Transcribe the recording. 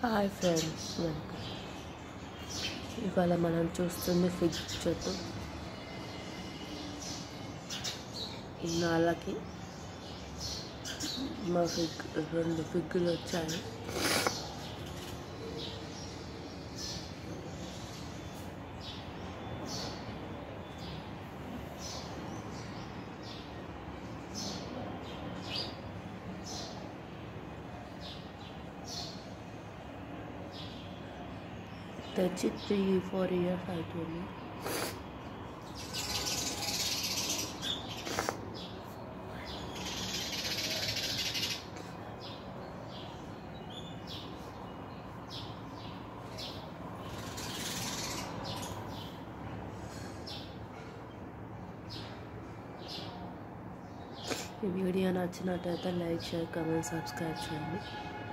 hi friends welcome ఇవాళ మనం చూస్తుంది ఫిగ్ చెట్టు ఇన్నాళ్ళకి మా ఫిగ్ రెండు ఫిగ్గులు వచ్చాయి తెచ్చి త్రీ ఫోర్ ఇయర్స్ అవుతుంది ఈ వీడియో నచ్చినట్టయితే లైక్ షేర్ కమెంట్ సబ్స్క్రైబ్ చేయండి